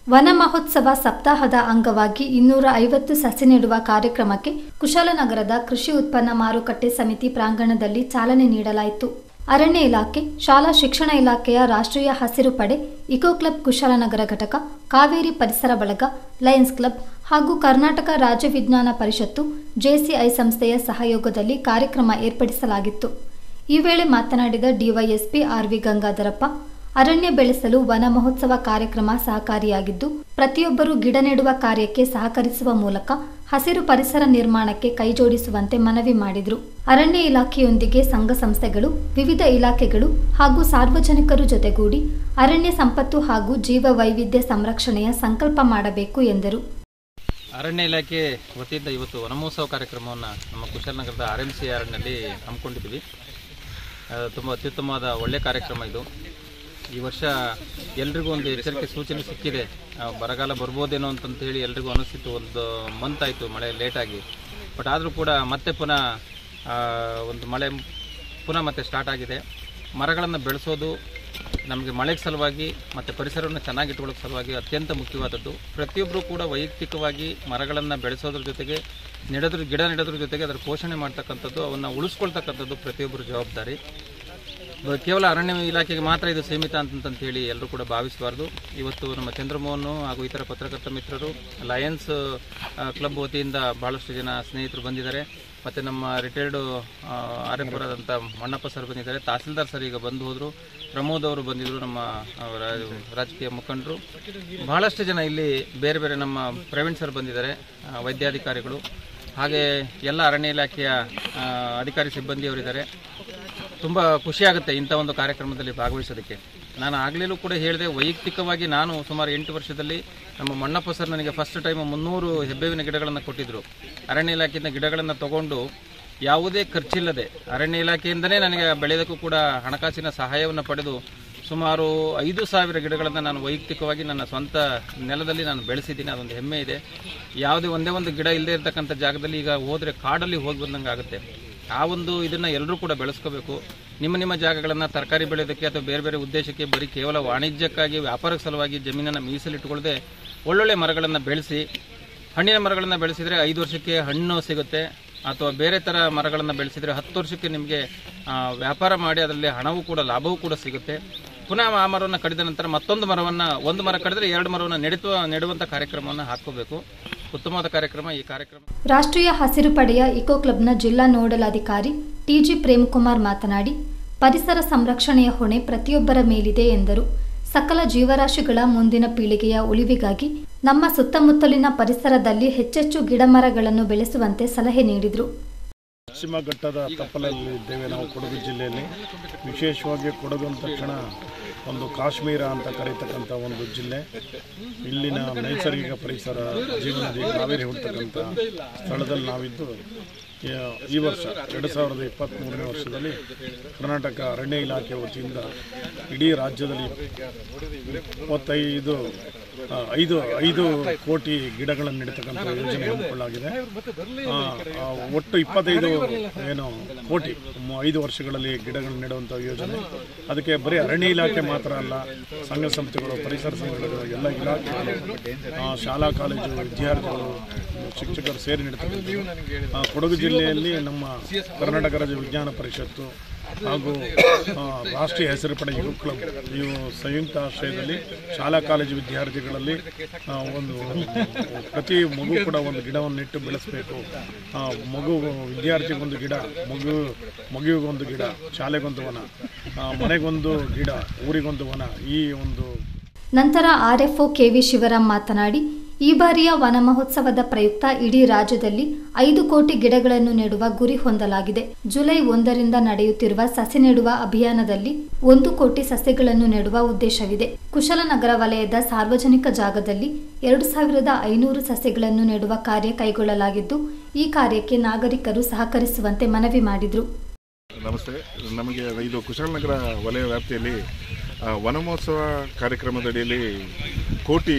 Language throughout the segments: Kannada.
ವನ ಮಹೋತ್ಸವ ಸಪ್ತಾಹದ ಅಂಗವಾಗಿ ಇನ್ನೂರ ಐವತ್ತು ಸಸಿ ನೆಡುವ ಕಾರ್ಯಕ್ರಮಕ್ಕೆ ಕುಶಾಲನಗರದ ಕೃಷಿ ಉತ್ಪನ್ನ ಮಾರುಕಟ್ಟೆ ಸಮಿತಿ ಪ್ರಾಂಗಣದಲ್ಲಿ ಚಾಲನೆ ನೀಡಲಾಯಿತು ಅರಣ್ಯ ಇಲಾಖೆ ಶಾಲಾ ಶಿಕ್ಷಣ ಇಲಾಖೆಯ ರಾಷ್ಟ್ರೀಯ ಹಸಿರು ಪಡೆ ಇಕೋ ಕ್ಲಬ್ ಕುಶಾಲನಗರ ಘಟಕ ಕಾವೇರಿ ಪರಿಸರ ಬಳಗ ಲಯನ್ಸ್ ಕ್ಲಬ್ ಹಾಗೂ ಕರ್ನಾಟಕ ರಾಜ್ಯ ವಿಜ್ಞಾನ ಪರಿಷತ್ತು ಜೆಸಿಐ ಸಂಸ್ಥೆಯ ಸಹಯೋಗದಲ್ಲಿ ಕಾರ್ಯಕ್ರಮ ಏರ್ಪಡಿಸಲಾಗಿತ್ತು ಈ ವೇಳೆ ಮಾತನಾಡಿದ ಡಿವೈಎಸ್ಪಿ ಆರ್ವಿ ಗಂಗಾಧರಪ್ಪ ಅರಣ್ಯ ಬೆಳೆಸಲು ವನ ಮಹೋತ್ಸವ ಕಾರ್ಯಕ್ರಮ ಸಹಕಾರಿಯಾಗಿದ್ದು ಪ್ರತಿಯೊಬ್ಬರೂ ಗಿಡ ನೆಡುವ ಕಾರ್ಯಕ್ಕೆ ಸಹಕರಿಸುವ ಮೂಲಕ ಹಸಿರು ಪರಿಸರ ನಿರ್ಮಾಣಕ್ಕೆ ಕೈಜೋಡಿಸುವಂತೆ ಮನವಿ ಮಾಡಿದರು ಅರಣ್ಯ ಇಲಾಖೆಯೊಂದಿಗೆ ಸಂಘ ಸಂಸ್ಥೆಗಳು ವಿವಿಧ ಇಲಾಖೆಗಳು ಹಾಗೂ ಸಾರ್ವಜನಿಕರು ಜೊತೆಗೂಡಿ ಅರಣ್ಯ ಸಂಪತ್ತು ಹಾಗೂ ಜೀವ ವೈವಿಧ್ಯ ಸಂರಕ್ಷಣೆಯ ಸಂಕಲ್ಪ ಮಾಡಬೇಕು ಎಂದರು ಅರಣ್ಯ ಇಲಾಖೆ ವತಿಯಿಂದ ಇವತ್ತು ವನಮಹೋತ್ಸವ ಕಾರ್ಯಕ್ರಮವನ್ನು ನಮ್ಮ ಕುಶಾಲನಗರದ ಆರ್ ಎಂ ಸಿ ಆರ್ನಲ್ಲಿ ಹಮ್ಮಿಕೊಂಡಿದ್ದೀವಿ ತುಂಬ ಅತ್ಯುತ್ತಮವಾದ ಒಳ್ಳೆಯ ಕಾರ್ಯಕ್ರಮ ಇದು ಈ ವರ್ಷ ಎಲ್ರಿಗೂ ಒಂದು ಎಚ್ಚರಿಕೆ ಸೂಚನೆ ಸಿಕ್ಕಿದೆ ಆ, ಬರಗಾಲ ಬರ್ಬೋದೇನೋ ಅಂತಂತೇಳಿ ಎಲ್ರಿಗೂ ಅನಿಸ್ತಿತ್ತು ಒಂದು ಮಂತ್ ಆಯಿತು ಮಳೆ ಲೇಟಾಗಿ ಬಟ್ ಆದರೂ ಕೂಡ ಮತ್ತೆ ಪುನಃ ಆ, ಒಂದು ಮಳೆ ಪುನಃ ಮತ್ತೆ ಸ್ಟಾರ್ಟ್ ಆಗಿದೆ ಮರಗಳನ್ನು ಬೆಳೆಸೋದು ನಮಗೆ ಮಳೆಗೆ ಸಲುವಾಗಿ ಮತ್ತು ಪರಿಸರವನ್ನು ಚೆನ್ನಾಗಿ ಇಟ್ಕೊಳ್ಳೋಕೆ ಸಲುವಾಗಿ ಅತ್ಯಂತ ಮುಖ್ಯವಾದದ್ದು ಪ್ರತಿಯೊಬ್ಬರು ಕೂಡ ವೈಯಕ್ತಿಕವಾಗಿ ಮರಗಳನ್ನು ಬೆಳೆಸೋದ್ರ ಜೊತೆಗೆ ನೆಡೋದ್ರ ಗಿಡ ನೆಡೋದ್ರ ಜೊತೆಗೆ ಅದರ ಪೋಷಣೆ ಮಾಡ್ತಕ್ಕಂಥದ್ದು ಅವನ್ನು ಉಳಿಸ್ಕೊಳ್ತಕ್ಕಂಥದ್ದು ಪ್ರತಿಯೊಬ್ಬರ ಜವಾಬ್ದಾರಿ ಬ- ಕೇವಲ ಅರಣ್ಯ ಇಲಾಖೆಗೆ ಮಾತ್ರ ಇದು ಸೀಮಿತ ಅಂತಂತ ಹೇಳಿ ಎಲ್ಲರೂ ಕೂಡ ಭಾವಿಸಬಾರ್ದು ಇವತ್ತು ನಮ್ಮ ಚಂದ್ರಮೋಹನ್ ಹಾಗೂ ಇತರ ಪತ್ರಕರ್ತ ಮಿತ್ರರು ಲಯನ್ಸ್ ಆ, ಕ್ಲಬ್ ವತಿಯಿಂದ ಬಹಳಷ್ಟು ಜನ ಸ್ನೇಹಿತರು ಬಂದಿದ್ದಾರೆ ಮತ್ತು ನಮ್ಮ ರಿಟೈರ್ಡು ಆರ್ ಎಫ್ ಆದಂಥ ಮಣ್ಣಪ್ಪ ಸರ್ ಬಂದಿದ್ದಾರೆ ತಹಸೀಲ್ದಾರ್ ಸರ್ ಈಗ ಬಂದು ಹೋದರು ಪ್ರಮೋದ್ ಅವರು ಬಂದಿದ್ದರು ನಮ್ಮ ಆ, ರಾ- ರಾಜಕೀಯ ಮುಖಂಡರು ಬಹಳಷ್ಟು ಜನ ಇಲ್ಲಿ ಬೇರೆ ಬೇರೆ ನಮ್ಮ ಪ್ರವೀಣ್ ಸರ್ ಬಂದಿದ್ದಾರೆ ಆ, ವೈದ್ಯಾಧಿಕಾರಿಗಳು ಹಾಗೆ ಎಲ್ಲ ಅರಣ್ಯ ಇಲಾಖೆಯ ಆ, ಅಧಿಕಾರಿ ಸಿಬ್ಬಂದಿಯವರಿದ್ದಾರೆ ತುಂಬ ಖುಷಿಯಾಗುತ್ತೆ ಇಂಥ ಒಂದು ಕಾರ್ಯಕ್ರಮದಲ್ಲಿ ಭಾಗವಹಿಸೋದಕ್ಕೆ ನಾನು ಆಗಲೂ ಕೂಡ ಹೇಳಿದೆ ವೈಯಕ್ತಿಕವಾಗಿ ನಾನು ಸುಮಾರು ಎಂಟು ವರ್ಷದಲ್ಲಿ ನಮ್ಮ ಮಣ್ಣಪ್ಪ ಸರ್ ನನಗೆ ಫಸ್ಟ್ ಟೈಮ್ ಮುನ್ನೂರು ಹೆಬ್ಬೇವಿನ ಗಿಡಗಳನ್ನು ಕೊಟ್ಟಿದ್ದರು ಅರಣ್ಯ ಇಲಾಖೆಯಿಂದ ಗಿಡಗಳನ್ನು ತಗೊಂಡು ಯಾವುದೇ ಖರ್ಚಿಲ್ಲದೆ ಅರಣ್ಯ ಇಲಾಖೆಯಿಂದನೇ ನನಗೆ ಬೆಳೆಯೋದಕ್ಕೂ ಕೂಡ ಹಣಕಾಸಿನ ಸಹಾಯವನ್ನು ಪಡೆದು ಸುಮಾರು ಐದು ಸಾವಿರ ಗಿಡಗಳನ್ನು ನಾನು ವೈಯಕ್ತಿಕವಾಗಿ ನನ್ನ ಸ್ವಂತ ನೆಲದಲ್ಲಿ ನಾನು ಬೆಳೆಸಿದ್ದೀನಿ ಅದೊಂದು ಹೆಮ್ಮೆ ಇದೆ ಯಾವುದೇ ಒಂದೇ ಒಂದು ಗಿಡ ಇಲ್ಲದೆ ಇರತಕ್ಕಂಥ ಜಾಗದಲ್ಲಿ ಈಗ ಹೋದರೆ ಕಾಡಲ್ಲಿ ಹೋಗಿ ಬಂದಂಗೆ ಆಗುತ್ತೆ ಆ ಒಂದು ಇದನ್ನು ಎಲ್ಲರೂ ಕೂಡ ಬೆಳೆಸ್ಕೋಬೇಕು ನಿಮ್ಮ ನಿಮ್ಮ ಜಾಗಗಳನ್ನು ತರಕಾರಿ ಬೆಳೆಯೋದಕ್ಕೆ ಅಥವಾ ಬೇರೆ ಬೇರೆ ಉದ್ದೇಶಕ್ಕೆ ಬರೀ ಕೇವಲ ವಾಣಿಜ್ಯಕ್ಕಾಗಿ ವ್ಯಾಪಾರಕ್ಕೆ ಸಲುವಾಗಿ ಜಮೀನನ್ನು ಮೀಸಲಿಟ್ಟುಕೊಳ್ಳದೆ ಒಳ್ಳೊಳ್ಳೆ ಮರಗಳನ್ನು ಬೆಳೆಸಿ ಹಣ್ಣಿನ ಮರಗಳನ್ನು ಬೆಳೆಸಿದರೆ ಐದು ವರ್ಷಕ್ಕೆ ಹಣ್ಣು ಸಿಗುತ್ತೆ ಅಥವಾ ಬೇರೆ ಥರ ಮರಗಳನ್ನು ಬೆಳೆಸಿದರೆ ಹತ್ತು ವರ್ಷಕ್ಕೆ ನಿಮಗೆ ಆ, ವ್ಯಾಪಾರ ಮಾಡಿ ಅದರಲ್ಲಿ ಹಣವೂ ಕೂಡ ಲಾಭವೂ ಕೂಡ ಸಿಗುತ್ತೆ ಪುನಃ ಆ ಮರವನ್ನು ಕಡಿದ ನಂತರ ಮತ್ತೊಂದು ಮರವನ್ನು ಒಂದು ಮರ ಕಡಿದ್ರೆ ಎರಡು ಮರವನ್ನು ನೆಡುವ ನೆಡುವಂಥ ಕಾರ್ಯಕ್ರಮವನ್ನು ಹಾಕ್ಕೋಬೇಕು ಉತ್ತಮವಾದ ಕಾರ್ಯಕ್ರಮ ಈ ಕಾರ್ಯಕ್ರಮ ರಾಷ್ಟ್ರೀಯ ಹಸಿರು ಪಡೆಯ ಇಕೋ ಕ್ಲಬ್ನ ಜಿಲ್ಲಾ ನೋಡಲ್ ಅಧಿಕಾರಿ ಟಿಜಿ ಪ್ರೇಮ್ಕುಮಾರ್ ಮಾತನಾಡಿ ಪರಿಸರ ಸಂರಕ್ಷಣೆಯ ಹೊಣೆ ಪ್ರತಿಯೊಬ್ಬರ ಮೇಲಿದೆ ಎಂದರು ಸಕಲ ಜೀವರಾಶಿಗಳ ಮುಂದಿನ ಪೀಳಿಗೆಯ ಉಳಿವಿಗಾಗಿ ನಮ್ಮ ಸುತ್ತಮುತ್ತಲಿನ ಪರಿಸರದಲ್ಲಿ ಹೆಚ್ಚೆಚ್ಚು ಗಿಡಮರಗಳನ್ನು ಬೆಳೆಸುವಂತೆ ಸಲಹೆ ನೀಡಿದರು ಪಶ್ಚಿಮ ಘಟ್ಟದ ತಪ್ಪಲಲ್ಲಿ ಇದ್ದೇವೆ ನಾವು ಕೊಡಗು ಜಿಲ್ಲೆಯಲ್ಲಿ ವಿಶೇಷವಾಗಿ ಕೊಡಗು ಅಂದ ತಕ್ಷಣ ಒಂದು ಕಾಶ್ಮೀರ ಅಂತ ಕರೀತಕ್ಕಂಥ ಒಂದು ಜಿಲ್ಲೆ ಇಲ್ಲಿನ ನೈಸರ್ಗಿಕ ಪರಿಸರ ಜೀವನದಿ ಕಾವೇರಿ ಹುಡ್ತಕ್ಕಂಥ ಸ್ಥಳದಲ್ಲಿ ನಾವಿದ್ದು ಈ- ಈ ವರ್ಷ ಎರಡು ಸಾವಿರದ ಇಪ್ಪತ್ತ್ಮೂರನೇ ವರ್ಷದಲ್ಲಿ ಕರ್ನಾಟಕ ಅರಣ್ಯ ಇಲಾಖೆ ವತಿಯಿಂದ ಇಡೀ ರಾಜ್ಯದಲ್ಲಿ ಇಪ್ಪತ್ತೈದು ಆ, ಐದು ಐದು ಕೋಟಿ ಗಿಡಗಳನ್ನು ನೆಡ್ತಕ್ಕಂಥ ಯೋಜನೆ ಹಮ್ಮಿಕೊಳ್ಳಲಾಗಿದೆ ಆ, ಆ, ಒಟ್ಟು ಇಪ್ಪತ್ತೈದು ಏನು ಕೋಟಿ ಮ- ಐದು ವರ್ಷಗಳಲ್ಲಿ ಗಿಡಗಳನ್ನು ನೆಡುವಂಥ ಯೋಜನೆ ಅದಕ್ಕೆ ಬರೀ ಅರಣ್ಯ ಇಲಾಖೆ ಮಾತ್ರ ಅಲ್ಲ ಸಂಘ ಸಂಸ್ಥೆಗಳು ಪರಿಸರ ಸಂಘಗಳು ಎಲ್ಲ ಇಲಾಖೆಗಳು ಆ, ಶಾಲಾ ಕಾಲೇಜು ವಿದ್ಯಾರ್ಥಿಗಳು ಶಿಕ್ಷಕರು ಸೇರಿ ನಡೀತಕ್ಕಂಥ ಆ, ಕೊಡಗು ಜಿಲ್ಲೆಯಲ್ಲಿ ನಮ್ಮ ಕರ್ನಾಟಕ ರಾಜ್ಯ ವಿಜ್ಞಾನ ಪರಿಷತ್ತು ಹಾಗೂ ಆ, ರಾಷ್ಟ್ರೀಯ ಹೆಸರು ಪಡೆ ಯುವ ಕ್ಲಬ್ ಇವು ಸಂಯುಕ್ತ ಆಶ್ರಯದಲ್ಲಿ ಶಾಲಾ ಕಾಲೇಜು ವಿದ್ಯಾರ್ಥಿಗಳಲ್ಲಿ ಆ, ಒಂದು ಪ್ರತಿ ಮಗು ಕೂಡ ಒಂದು ಗಿಡವನ್ನು ನೆಟ್ಟು ಬೆಳೆಸಬೇಕು ಆ, ಮಗು ವಿದ್ಯಾರ್ಥಿಗೊಂದು ಗಿಡ ಮಗು ಮಗುವಿಗೊಂದು ಗಿಡ ಶಾಲೆಗೊಂದು ವನ ಆ, ಮನೆಗೊಂದು ಗಿಡ ಊರಿಗೊಂದು ವನ ಈ ಒಂದು ನಂತರ ಆರ್ಎಫ್ಒ ಕೆವಿ ಶಿವರಾಮ್ ಮಾತನಾಡಿ ಈ ಬಾರಿಯ ವನ ಮಹೋತ್ಸವದ ಪ್ರಯುಕ್ತ ಇಡೀ ರಾಜ್ಯದಲ್ಲಿ ಐದು ಕೋಟಿ ಗಿಡಗಳನ್ನು ನೆಡುವ ಗುರಿ ಹೊಂದಲಾಗಿದೆ ಜುಲೈ ಒಂದರಿಂದ ನಡೆಯುತ್ತಿರುವ ಸಸಿ ನೆಡುವ ಅಭಿಯಾನದಲ್ಲಿ ಒಂದು ಕೋಟಿ ಸಸ್ಯಗಳನ್ನು ನೆಡುವ ಉದ್ದೇಶವಿದೆ ಕುಶಲನಗರ ವಲಯದ ಸಾರ್ವಜನಿಕ ಜಾಗದಲ್ಲಿ ಎರಡು ಸಾವಿರದ ಐನೂರು ಸಸ್ಯಗಳನ್ನು ನೆಡುವ ಕಾರ್ಯ ಕೈಗೊಳ್ಳಲಾಗಿದ್ದು ಈ ಕಾರ್ಯಕ್ಕೆ ನಾಗರಿಕರು ಸಹಕರಿಸುವಂತೆ ಮನವಿ ಮಾಡಿದರು ನಮಸ್ತೆ ನಮಗೆ ಇದು ಕುಶಾಲನಗರ ವಲಯ ವ್ಯಾಪ್ತಿಯಲ್ಲಿ ಆ, ವನ ಮಹೋತ್ಸವ ಕಾರ್ಯಕ್ರಮದಡಿಯಲ್ಲಿ ಕೋಟಿ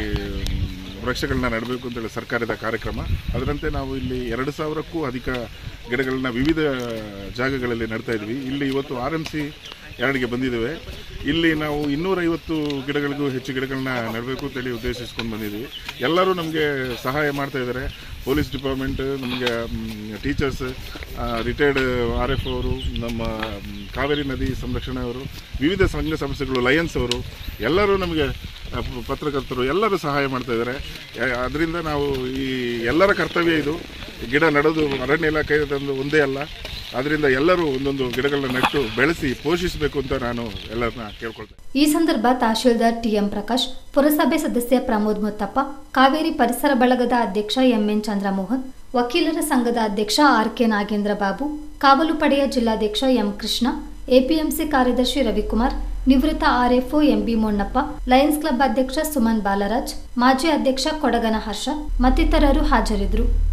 ವೃಕ್ಷಗಳನ್ನ ನೆಡಬೇಕು ಅಂತೇಳಿ ಸರ್ಕಾರದ ಕಾರ್ಯಕ್ರಮ ಅದರಂತೆ ನಾವು ಇಲ್ಲಿ ಎರಡು ಸಾವಿರಕ್ಕೂ ಅಧಿಕ ಗಿಡಗಳನ್ನ ವಿವಿಧ ಜಾಗಗಳಲ್ಲಿ ನೆಡ್ತಾ ಇದ್ವಿ ಇಲ್ಲಿ ಇವತ್ತು ಆರ್ ಎಮ್ ಸಿ ಎರಡಿಗೆ ಬಂದಿದ್ದೇವೆ ಇಲ್ಲಿ ನಾವು ಇನ್ನೂರೈವತ್ತು ಗಿಡಗಳಿಗೂ ಹೆಚ್ಚು ಗಿಡಗಳನ್ನ ನೆಡಬೇಕು ಅಂತೇಳಿ ಉದ್ದೇಶಿಸ್ಕೊಂಡು ಬಂದಿದ್ದೀವಿ ಎಲ್ಲರೂ ನಮಗೆ ಸಹಾಯ ಮಾಡ್ತಾ ಇದ್ದಾರೆ ಪೊಲೀಸ್ ಡಿಪಾರ್ಟ್ಮೆಂಟ್ ನಮಗೆ ಟೀಚರ್ಸ್ ರಿಟೈರ್ಡ್ ಆರ್ ಎಫ್ ಅವರು ನಮ್ಮ ಮ್, ಕಾವೇರಿ ನದಿ ಸಂರಕ್ಷಣೆ ಅವರು ವಿವಿಧ ಸಂಘ ಸಂಸ್ಥೆಗಳು ಲಯನ್ಸ್ ಅವರು ಎಲ್ಲರೂ ನಮಗೆ ಆ, ಪ- ಪತ್ರಕರ್ತರು ಎಲ್ಲರೂ ಸಹಾಯ ಮಾಡ್ತಾ ಇದ್ದಾರೆ ಅದರಿಂದ ನಾವು ಈ ಎಲ್ಲರ ಕರ್ತವ್ಯ ಇದು ಗಿಡ ನೆಡೋದು ಅರಣ್ಯ ಇಲಾಖೆ ತಂದು ಒಂದೇ ಅಲ್ಲ ಅದರಿಂದ ಎಲ್ಲರೂ ಒಂದೊಂದು ಗಿಡಗಳನ್ನ ನೆಟ್ಟು ಬೆಳೆಸಿ ಪೋಷಿಸಬೇಕು ಅಂತ ನಾನು ಎಲ್ಲರನ್ನ ಕೇಳ್ಕೊಳ್ತೇನೆ ಈ ಸಂದರ್ಭ ತಹಶೀಲ್ದಾರ್ ಟಿಎಂ ಪ್ರಕಾಶ್ ಪುರಸಭೆ ಸದಸ್ಯ ಪ್ರಮೋದ್ ಮುತ್ತಪ್ಪ ಕಾವೇರಿ ಪರಿಸರ ಬಳಗದ ಅಧ್ಯಕ್ಷ ಎಂಎನ್ ಚಂದ್ರಮೋಹನ್ ವಕೀಲರ ಸಂಘದ ಅಧ್ಯಕ್ಷ ಆರ್ ಕೆ ನಾಗೇಂದ್ರ ಬಾಬು ಕಾವಲು ಪಡೆಯ ಜಿಲ್ಲಾಧ್ಯಕ್ಷ ಎಂ ಕೃಷ್ಣ ಎಪಿಎಂಸಿ ಕಾರ್ಯದರ್ಶಿ ರವಿಕುಮಾರ್ ನಿವೃತ್ತ RFO MB Monnappa lions club ಅಧ್ಯಕ್ಷ ಸುಮನ್ ಬಾಲರಾಜ್ ಮಾಜಿ ಅಧ್ಯಕ್ಷ ಕೊಡಗನ ಹರ್ಷ ಮತ್ತಿತರರು ಹಾಜರಿದ್ದರು